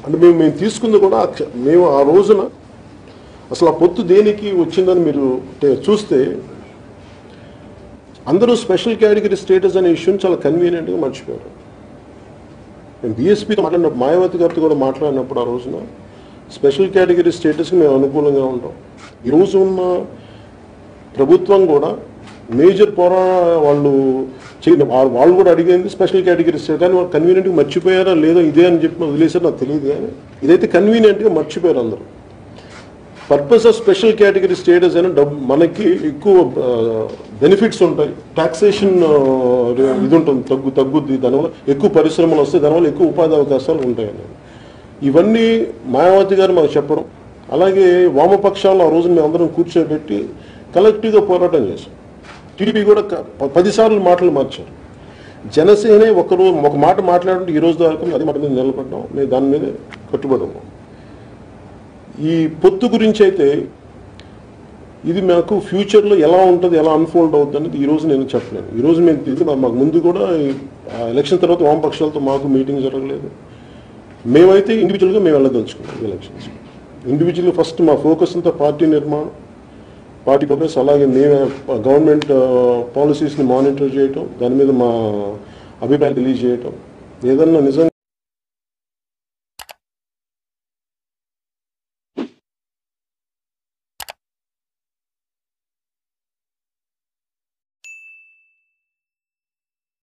అంటే మేము మేము తీసుకుంది కూడా అక్ష- మేము ఆ రోజున అసలు ఆ పొత్తు దేనికి వచ్చిందని మీరు టే- చూస్తే అందరూ స్పెషల్ కేటగిరీ స్టేటస్ అనే ఇష్యూని చాలా కన్వీనియంట్గా మర్చిపోయారు మేము బీఎస్పీతో మాట్లాడినప్పుడు మాయావతి గారితో కూడా మాట్లాడినప్పుడు ఆ రోజున స్పెషల్ కేటగిరీ స్టేటస్కి మేము అనుకూలంగా ఉంటాం ఈ రోజు ఉన్న ప్రభుత్వం కూడా మేజర్ పోరా వాళ్ళు చేయ- వా- వాళ్ళు కూడా అడిగింది స్పెషల్ కేటగిరీ స్టేట్ కానీ వాళ్ళు కన్వీనియంట్గా మర్చిపోయారా లేదో ఇదే అని చెప్పి వదిలేసారు నాకు తెలియదు కానీ ఇదైతే కన్వీనియంట్గా మర్చిపోయారు అందరూ purpose of special category status అయినా డబ్బు మనకి ఎక్కువ బెనిఫిట్స్ ఉంటాయి టాక్సేషన్ ఇది ఉంటుంది తగ్గు తగ్గుద్ది దానివల్ల ఎక్కువ పరిశ్రమలు వస్తాయి దానివల్ల ఎక్కువ ఉపాధి అవకాశాలు ఉంటాయని ఇవన్నీ మాయావతి గారు మాకు చెప్పడం అలాగే వామపక్షాలను ఆ రోజున మేము అందరం కూర్చోబెట్టి కలెక్టివ్గా పోరాటం చేశాం టీడీపీ కూడా క- ప- పదిసార్లు మాటలు మార్చారు జనసేనే ఒక రోజు ఒక మాట మాట్లాడుతుంటే ఈ రోజు దాకా అదే మాట మీద నిలబడ్డాం మేము దాని మీద కట్టుబడి ఉన్నాం ఈ పొత్తు గురించి అయితే ఇది మాకు ఫ్యూచర్లో ఎలా ఉంటుంది ఎలా అన్ఫోల్డ్ అవుతుంది అనేది ఈ రోజు నేను చెప్పలేను ఈ రోజు మేము తెలిసి మా- మాకు ముందు కూడా ఈ, ఆ ఎలక్షన్ తర్వాత వామపక్షాలతో మాకు మీటింగ్ జరగలేదు మేమైతే ఇండివిజువల్గా మేము వెళ్ళదలుచుకున్నాం ఎలక్షన్స్ ఇండివిజువల్గా ఫస్ట్ మా ఫోకస్ అంతా పార్టీ నిర్మాణం పార్టీ ప్రోగ్రెస్ అలాగే మేమే గవర్నమెంట్ పాలసీస్ని మానిటర్ చేయటం దాని మీద మా అభిప్రాయం తెలియజేయటం ఏదన్నా నిజంగా